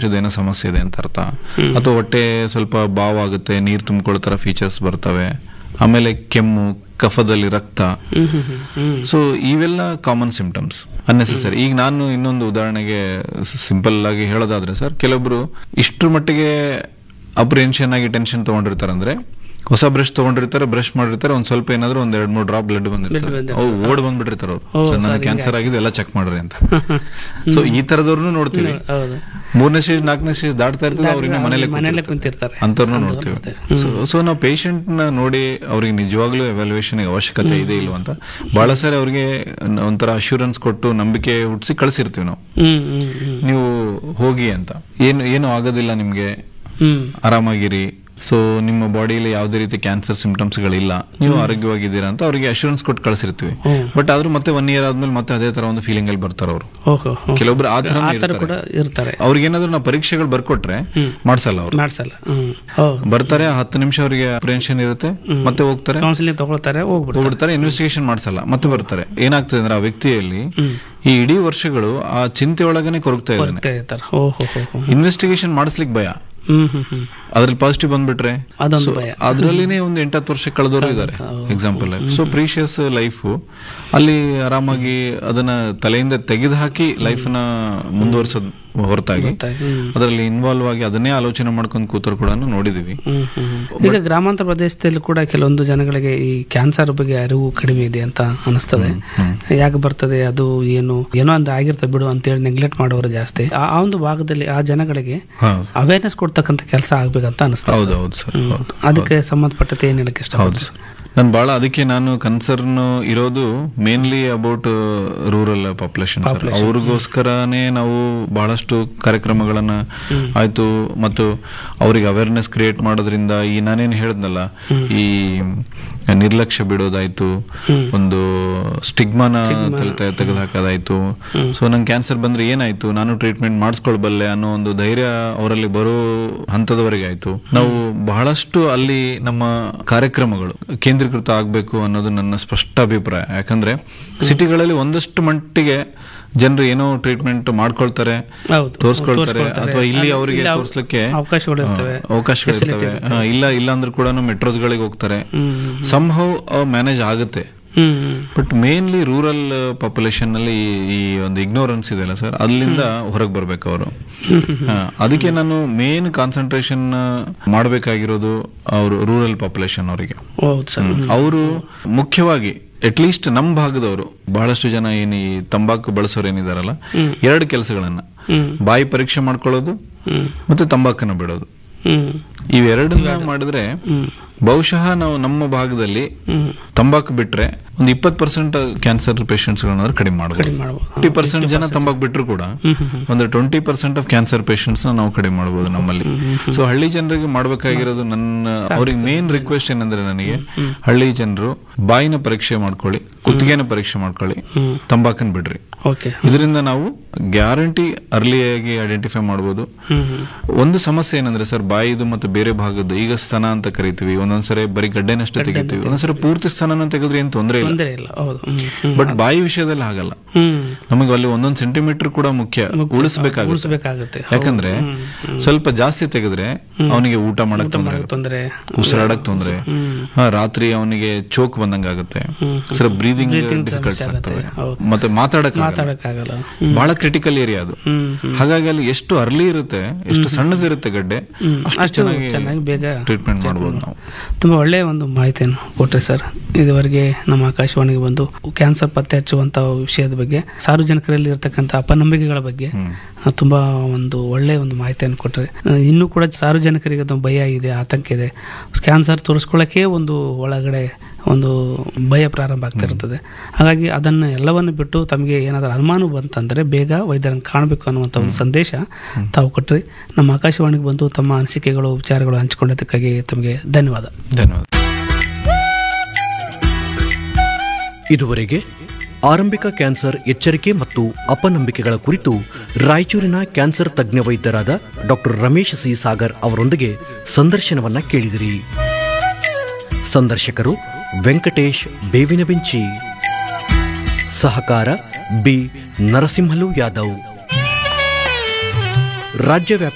ಶ್ವಾಸಕೋಶದ ಏನೋ ಸಮಸ್ಯೆ ಇದೆ ಅಂತ ಅರ್ಥ ಅಥವಾ ಹೊಟ್ಟೆ ಸ್ವಲ್ಪ ಬಾವ್ ಆಗುತ್ತೆ ನೀರು ತುಂಬಿಕೊಳ್ಳೋ ಥರ ಫೀಚರ್ಸ್ ಬರ್ತವೆ ಆಮೇಲೆ ಕೆಮ್ಮು ಕಫದಲ್ಲಿ ರಕ್ತ hmm hmm hmm hmm so ಇವೆಲ್ಲ ಕಾಮನ್ ಸಿಂಪ್ಟಮ್ಸ್ ಅನ್ನೆಸೆಸರಿ ಈಗ ನಾನು ಇನ್ನೊಂದು ಉದಾಹರಣೆಗೆ ಸಿಂಪಲ್ ಆಗಿ ಹೇಳೋದಾದ್ರೆ ಸರ್ ಕೆಲವೊಬ್ರು ಇಷ್ಟ್ರ ಮಟ್ಟಿಗೆ ಅಪ್ರಿಹೆನ್ಷನ್ ಆಗಿ ಟೆನ್ಷನ್ ತಗೊಂಡಿರ್ತಾರೆ ಅಂದ್ರೆ ಹೊಸ ಬ್ರಷ್ ತಗೊಂಡಿರ್ತಾರೆ ಬ್ರಷ್ ಮಾಡಿರ್ತಾರೆ ಒಂದ್ ಸ್ವಲ್ಪ ಏನಾದ್ರು ಒಂದ್ ಎರಡ್ ಮೂರ್ ಡ್ರಾಪ್ ಬ್ಲಡ್ ಬಂದಿರ್ತಾರೆ ಬಂದಿರ್ತದೆ. ಅವು ಓಡ್ ಬಂದ್ಬಿಟ್ಟಿರ್ತಾರೆ ಅವ್ರು ಓ, ಸರ್ ನನಗೆ ಸರಿ, ಕ್ಯಾನ್ಸರ್ ಆಗಿದೆ ಎಲ್ಲ ಚೆಕ್ ಮಾಡ್ರಿ ಅಂತ ಸೊ ಈ ತರದವ್ರನ್ನು ನೋಡ್ತೀವಿ ಹೌದು ಮೂರನೇ ಸ್ಟೇಜ್ ನಾಲ್ಕನೇ ಸ್ಟೇಜ್ ದಾಟ್ತಾ ಇರ್ತದೆ ಅವ್ರಿಗೆ ಮನೇಲೆ ಮನೇಲೆ ಕುಂತಿರ್ತಾರೆ ಅಂತವ್ರನ್ನ ನೋಡ್ತೀವಿ ಸೊ ಸೊ ನಾವು ಪೇಷಂಟ್ ನ ನೋಡಿ ಅವ್ರಿಗೆ ನಿಜವಾಗ್ಲೂ ಎವ್ಯಾಲ್ಯೂಯೇಷನ್ ಅವಶ್ಯಕತೆ ಇದೆ ಇಲ್ವಾ ಅಂತ ಬಹಳ ಸಾರಿ ಅವ್ರಿಗೆ ನ- ಒಂಥರ ಅಶ್ಯೂರೆನ್ಸ್ ಕೊಟ್ಟು ನಂಬಿಕೆ ಹುಟ್ಟಿಸಿ ಕಳಿಸಿರ್ತೀವಿ ನಾವು ಹ್ಮ್ ಹ್ಮ್ ಹ್ಮ್ ನೀವು ಹೋಗಿ ಅಂತ ಏನು ಏನು ಆಗೋದಿಲ್ಲ ನಿಮ್ಗೆ ಹ್ಮ್ ಆರಾಮಾಗಿರಿ ಸೊ ನಿಮ್ಮ ಬಾಡಿಯಲ್ಲಿ ಯಾವುದೇ ರೀತಿ ಕ್ಯಾನ್ಸರ್ ಸಿಂಪ್ಟಮ್ಸ್ ಗಳಿಲ್ಲ ನೀವು ಆರೋಗ್ಯವಾಗಿದ್ದೀರಾ ಅಂತ ಅವರಿಗೆ ಅಶ್ಯೂರೆನ್ಸ್ ಕೊಟ್ಟು ಕಳಿಸಿರ್ತೀವಿ ಹ್ಮ್. ಬಟ್ ಆದ್ರೂ ಮತ್ತೆ ಒನ್ ಇಯರ್ ಆದ್ಮೇಲೆ ಮತ್ತೆ ಅದೇ ತರ ಒಂದು ಫೀಲಿಂಗ್ ಅಲ್ಲಿ ಬರ್ತಾರೆ ಅವರು ಓಹೋ ಹೋ. ಕೆಲವೊಬ್ರು ಆ ಥರ ಆ ಥರ ಕೂಡ ಇರ್ತಾರೆ ಅವ್ರಿಗೇನಾದ್ರೂ ನಾವು ಪರೀಕ್ಷೆಗಳು ಬರ್ಕೊಟ್ರೆ ಹ್ಮ್. ಮಾಡ್ಸಲ್ಲ ಅವ್ರು ಮಾಡ್ಸಲ್ಲ ಹ್ಮ್ ಹೌದು ಬರ್ತಾರೆ ಹತ್ತು ನಿಮಿಷ ಅವರಿಗೆ ಅಪ್ರೆನ್ಷನ್ ಇರುತ್ತೆ ಮತ್ತೆ ಹೋಗ್ತಾರೆ ಕೌನ್ಸಿಲಿಂಗ್ ತಗೊಳ್ತಾರೆ ಹೋಗ್ಬಿಡ್ತಾರೆ ಹೋಗ್ಬಿಡ್ತಾರೆ ಇನ್ವೆಸ್ಟಿಗೇಷನ್ ಮಾಡ್ಸಲ್ಲ ಮತ್ತೆ ಬರ್ತಾರೆ ಏನಾಗ್ತದೆ ಅಂದ್ರೆ ಆ ವ್ಯಕ್ತಿಯಲ್ಲಿ ಹ್ಮ್ ಈ ಇಡೀ ವರ್ಷಗಳು ಆ ಚಿಂತೆ ಒಳಗನೆ ಕೊರಗ್ತಾ ಇದ್ದಾನೆ ಬರ್ತಾ ಇರ್ತಾರೆ ಓಹೋ ಹೋ ಹೋ ಇನ್ವೆಸ್ಟಿಗೇಷನ್ ಮಾಡಿಸ್ಲಿಕ್ಕೆ ಭಯ ಹ್ಮ್ ಹ್ಮ್ ಹ್ಮ್ ಅದ್ರಲ್ಲಿ ಪಾಸಿಟಿವ್ ಬಂದ್ಬಿಟ್ರೆ ಅದೊಂದು ಭಯ ಅದ್ರಲ್ಲಿನೇ ಒಂದು ಎಂಟತ್ತು ವರ್ಷ ಕಳೆದವರು ಇದ್ದಾರೆ ಎಕ್ಸಾಂಪಲ್ ಸೊ ಪ್ರೀಶಿಯಸ್ ಲೈಫು ಅಲ್ಲಿ ಆರಾಮಾಗಿ ಅದನ್ನ ತಲೆಯಿಂದ ತೆಗೆದು ಹಾಕಿ ಲೈಫ್ನ ಮುಂದುವರ್ಸೋದ್ ಹೊರತಾಗಿ ಗೊತ್ತಾಯ್ತು. ಹ್ಮ್ ಅದರಲ್ಲಿ ಇನ್ವಾಲ್ವ್ ಆಗಿ ಅದನ್ನೇ ಆಲೋಚನೆ ಮಾಡ್ಕೊಂಡು ಕೂತರು ಕೂಡ ನೋಡಿದೀವಿ ಹ್ಮ್, ಹ್ಮ್, ಹ್ಮ್. ಈಗ ಗ್ರಾಮಾಂತರ ಪ್ರದೇಶದಲ್ಲಿ ಕೂಡ ಕೆಲವೊಂದು ಜನಗಳಿಗೆ ಈ ಕ್ಯಾನ್ಸರ್ ಬಗ್ಗೆ ಅರಿವು ಕಡಿಮೆ ಇದೆ ಅಂತ ಅನಿಸ್ತದೆ ಯಾಕೆ ಬರ್ತದೆ ಅದು ಏನು ಏನೋ ಒಂದು ಆಗಿರ್ತದೆ ಬಿಡು ಅಂತೇಳಿ ನೆಗ್ಲೆಕ್ಟ್ ಮಾಡೋರು ಜಾಸ್ತಿ ಆ ಆ ಒಂದು ಭಾಗದಲ್ಲಿ ಆ ಜನಗಳಿಗೆ ಹೌದು ಅವೇರ್ನೆಸ್ ಕೊಡ್ತಕ್ಕಂಥ ಕೆಲಸ ಆಗ್ಬೇಕಂತ ಅನಿಸ್ತದೆ ಹೌದು ಹೌದು ಸರ್ ಹೌದು ಅದಕ್ಕೆ ಸಂಬಂಧಪಟ್ಟಂತೆ ಏನ್ ಹೇಳಕ್ಕೆ ಇಷ್ಟ ಹೌದು ಸರ್ ನಾನು ಬಹಳ ಅದಕ್ಕೆ ನಾನು ಕನ್ಸರ್ನ್ ಇರೋದು mainly about rural population sir ಅವ್ರಿಗೋಸ್ಕರನೇ ನಾವು ಬಹಳಷ್ಟು ಕಾರ್ಯಕ್ರಮಗಳನ್ನ ಆಯ್ತು ಮತ್ತು ಅವ್ರಿಗೆ ಅವೇರ್ನೆಸ್ ಕ್ರಿಯೇಟ್ ಮಾಡೋದ್ರಿಂದ ಈ ನಾನೇನು ಹೇಳಿದ್ನಲ್ಲ ಈ ನಿರ್ಲಕ್ಷ್ಯ ಬಿಡೋದಾಯ್ತು ಒಂದು ಸ್ಟಿಗ್ಮಾನ ತೆಗೆದು ಹಾಕೋದಾಯ್ತು ಸೊ ನಂಗೆ ಕ್ಯಾನ್ಸರ್ ಬಂದ್ರೆ ಏನಾಯ್ತು ನಾನು ಟ್ರೀಟ್ಮೆಂಟ್ ಮಾಡಿಸ್ಕೊಳ್ಬಲ್ಲೆ ಅನ್ನೋ ಒಂದು ಧೈರ್ಯ ಅವರಲ್ಲಿ ಬರೋ ಹಂತದವರೆಗೆ ಆಯ್ತು ನಾವು ಬಹಳಷ್ಟು ಅಲ್ಲಿ ನಮ್ಮ ಕಾರ್ಯಕ್ರಮಗಳು ಕೇಂದ್ರೀಕೃತ ಆಗಬೇಕು ಅನ್ನೋದು ನನ್ನ ಸ್ಪಷ್ಟ ಅಭಿಪ್ರಾಯ ಯಾಕಂದ್ರೆ ಸಿಟಿಗಳಲ್ಲಿ ಒಂದಷ್ಟು ಮಟ್ಟಿಗೆ ಜನರು ಏನೋ ಟ್ರೀಟ್ಮೆಂಟ್ ಮಾಡ್ಕೊಳ್ತಾರೆ ಹೌದು ತೋರಿಸ್ಕೊಳ್ತಾರೆ ಅಥವಾ ಇಲ್ಲಿ ಅವರಿಗೆ ಇಲ್ಲಿ ಅವ- ತೋರ್ಸ್ಲಿಕ್ಕೆ ಅವಕಾಶಗಳು ಇರ್ತವೆ ಹಾ, ಅವಕಾಶಗಳಿರ್ತವೆ ಹಾ, ಇಲ್ಲ ಇಲ್ಲ ಅಂದ್ರೂ ಕೂಡ ಮೆಟ್ರೋಸ್ ಗಳಿಗೆ ಹೋಗ್ತಾರೆ ಸಂಹವ್ ಮ್ಯಾನೇಜ್ ಆಗುತ್ತೆ hmm hmm but mainly rural population ಅಲ್ಲಿ ಈ- ಈ ಒಂದು ಇಗ್ನೋರೆನ್ಸ್ ಇದೆಯಲ್ಲ ಸರ್ ಅಲ್ಲಿಂದ ಹೊರಗೆ ಬರ್ಬೇಕು ಅವರು ಅದಕ್ಕೆ ನಾನು ಮೇನ್ ಕಾನ್ಸಂಟ್ರೇಷನ್ ಮಾಡಬೇಕಾಗಿರೋದು ಅವರು ರೂರಲ್ ಪಾಪ್ಯುಲೇಷನ್ ಅವರಿಗೆ ಹೌದು ಸರ್ ಅವರು ಮುಖ್ಯವಾಗಿ ಅಟ್ಲೀಸ್ಟ್ ನಮ್ಮ ಭಾಗದವರು ಬಹಳಷ್ಟು ಜನ ಏನು ಈ ತಂಬಾಕು ಬಳಸೋರು ಏನಿದಾರಲ್ಲ ಎರಡು ಕೆಲಸಗಳನ್ನ ಹ್ಮ್ ಬಾಯಿ ಪರೀಕ್ಷೆ ಮಾಡ್ಕೊಳ್ಳೋದು ಹ್ಮ್ ಮತ್ತೆ ತಂಬಾಕನ್ನ ಬಿಡೋದು ಹ್ಮ್ ಇವೆರಡನ್ನ ಮಾಡಿದ್ರೆ ಬಹುಶಃ ನಾವು ನಮ್ಮ ಭಾಗದಲ್ಲಿ ಹ್ಮ್ ತಂಬಾಕು ಬಿಟ್ರೆ ಒಂದು ಇಪ್ಪತ್ತು ಪರ್ಸೆಂಟ್ ಕ್ಯಾನ್ಸರ್ ಪೇಷಂಟ್ಸ್ಗಳನ್ನ ಕಡಿಮೆ ಮಾಡಬಹುದು ಮಾಡ್ಬೋದು ಫಿಫ್ಟಿ ಪರ್ಸೆಂಟ್ ಜನ ತಂಬಾಕು ಬಿಟ್ಟರು ಕೂಡ ಒಂದು twenty percent of cancer patients ನಾವು ಕಡಿಮೆ ಮಾಡಬಹುದು ನಮ್ಮಲ್ಲಿ ಸೊ ಹಳ್ಳಿ ಜನರಿಗೆ ಮಾಡಬೇಕಾಗಿರೋದು ನನ್ನ ಅವ್ರಿಗೆ ಮೇನ್ ರಿಕ್ವೆಸ್ಟ್ ಏನಂದ್ರೆ ನನಗೆ ಹಳ್ಳಿ ಜನರು ಬಾಯಿನ ಪರೀಕ್ಷೆ ಮಾಡ್ಕೊಳ್ಳಿ ಕುತ್ತಿಗೆನ ಪರೀಕ್ಷೆ ಮಾಡ್ಕೊಳ್ಳಿ ತಂಬಾಕನ್ ಬಿಡ್ರಿ ಓಕೆ ಇದರಿಂದ ನಾವು ಗ್ಯಾರಂಟಿ ಅರ್ಲಿಯಾಗಿ ಐಡೆಂಟಿಫೈ ಮಾಡಬಹುದು ಹ್ಮ್ ಹ್ಮ್ ಒಂದು ಸಮಸ್ಯೆ ಏನಂದ್ರೆ ಸರ್ ಬಾಯಿದು ಮತ್ತು ಬೇರೆ ಭಾಗದ್ದು ಈಗ ಸ್ತನ ಅಂತ ಕರಿತೀವಿ ಒಂದೊಂದ್ಸರಿ ಬರೀ ಗಡ್ಡೆನಷ್ಟೇ ತೆಗಿತೀವಿ ಒಂದೊಂದ್ಸರಿ ಪೂರ್ತಿ ಸ್ತನನ ತೆಗೆದ್ರೆ ಏನು ತೊಂದರೆ ಇಲ್ಲ ತೊಂದರೆ ಇಲ್ಲ ಹೌದು ಹ್ಮ್ ಹ್ಮ್ ಬಟ್ ಬಾಯಿ ವಿಷಯದಲ್ಲಿ ಹಾಗಲ್ಲ ಹ್ಮ್ ನಮಗೆ ಅಲ್ಲಿ ಒಂದೊಂದು ಸೆಂಟಿಮೀಟರ್ ಕೂಡ ಮುಖ್ಯ ಉಳಿಸ್ಬೇಕಾಗುತ್ತೆ ಉಳಿಸ್ಬೇಕಾಗುತ್ತೆ ಯಾಕಂದ್ರೆ ಸ್ವಲ್ಪ ಜಾಸ್ತಿ ತೆಗೆದ್ರೆ ಅವನಿಗೆ ಊಟ ಮಾಡಕ್ ತೊಂದರೆ ಆಗುತ್ತೆ ತೊಂದರೆ ಉಸಿರಾಡಕ್ ತೊಂದ್ರೆ ಹಾ, ರಾತ್ರಿ ಅವನಿಗೆ ಚೋಕ್ ಬಂದಂಗ ಆಗುತ್ತೆ ಸರ್ ಬ್ರೀದಿಂಗ್ ಡಿಫಿಕಲ್ಟ್ಸ್ ಆಗ್ತವೆ ಹೌದು. ಮತ್ತೆ ಮಾತಾಡಕ್ ಆಗಲ್ಲ. ಮಾತಾಡಕ್ಕಾಗಲ್ಲ ಬಹಳ ಕ್ರಿಟಿಕಲ್ ಏರಿಯಾ ಅದು ಹ್ಮ್ ಹಾಗಾಗಿ ಅಲ್ಲಿ ಎಷ್ಟು ಅರ್ಲಿ ಇರುತ್ತೆ ಎಷ್ಟು ಸಣ್ಣದಿರುತ್ತೆ ಗಡ್ಡೆ ಅಷ್ಟು ಚೆನ್ನಾಗಿ ಚೆನ್ನಾಗಿ ಬೇಗ ಟ್ರೀಟ್ಮೆಂಟ್ ಮಾಡ್ಬೋದು ನಾವು ತುಂಬ ಒಳ್ಳೆಯ ಒಂದು ಮಾಹಿತಿಯನ್ನು ಕೊಟ್ಟರೆ ಸರ್ ಇದುವರೆಗೆ ನಮ್ಮ ಆಕಾಶವಾಣಿಗೆ ಬಂದು ಕ್ಯಾನ್ಸರ್ ಪತ್ತೆ ಹಚ್ಚುವಂಥ ವಿಷಯದ ಬಗ್ಗೆ ಸಾರ್ವಜನಿಕರಲ್ಲಿ ಇರತಕ್ಕಂಥ ಅಪನಂಬಿಕೆಗಳ ಬಗ್ಗೆ ಆ, ತುಂಬ ಒಂದು ಒಳ್ಳೆಯ ಒಂದು ಮಾಹಿತಿಯನ್ನು ಕೊಟ್ಟರೆ ಇನ್ನೂ ಕೂಡ ಸಾರ್ವಜನಿಕರಿಗೆ ಒಂದು ಭಯ ಇದೆ ಆತಂಕ ಇದೆ ಕ್ಯಾನ್ಸರ್ ತೋರಿಸ್ಕೊಳ್ಳೋಕ್ಕೆ ಒಂದು ಒಳಗಡೆ ಒಂದು ಭಯ ಪ್ರಾರಂಭ ಆಗ್ತಾ ಇರ್ತದೆ ಹಾಗಾಗಿ ಅದನ್ನು ಎಲ್ಲವನ್ನು ಬಿಟ್ಟು ತಮಗೆ ಏನಾದರೂ ಅನುಮಾನ ಬಂತಂದರೆ ಬೇಗ ವೈದ್ಯರನ್ನು ಕಾಣಬೇಕು ಅನ್ನುವಂಥ ಒಂದು ಸಂದೇಶ ತಾವು ಕೊಟ್ಟರೆ ನಮ್ಮ ಆಕಾಶವಾಣಿಗೆ ಬಂದು ತಮ್ಮ ಅನಿಸಿಕೆಗಳು ವಿಚಾರಗಳು ಹಂಚಿಕೊಂಡಿದ್ದಕ್ಕಾಗಿ ತಮಗೆ ಧನ್ಯವಾದ ಧನ್ಯವಾದ ಇದುವರೆಗೆ ಆರಂಭಿಕ ಕ್ಯಾನ್ಸರ್ ಎಚ್ಚರಿಕೆ ಮತ್ತು ಅಪನಂಬಿಕೆಗಳ ಕುರಿತು ರಾಯಚೂರಿನ ಕ್ಯಾನ್ಸರ್ ತಜ್ಞ ವೈದ್ಯರಾದ ಡಾಕ್ಟರ್ ರಮೇಶ್ ಸಿ ಸಾಗರ್ ಅವರೊಂದಿಗೆ ಸಂದರ್ಶನವನ್ನ ಕೇಳಿದಿರಿ ಸಂದರ್ಶಕರು ವೆಂಕಟೇಶ್ ಬೇವಿನ ಬೆಂಚಿ ಸಹಕಾರ ಬಿ ನರಸಿಂಹಲು ಯಾದವ್ ರಾಜ್ಯವ್ಯಾಪಿ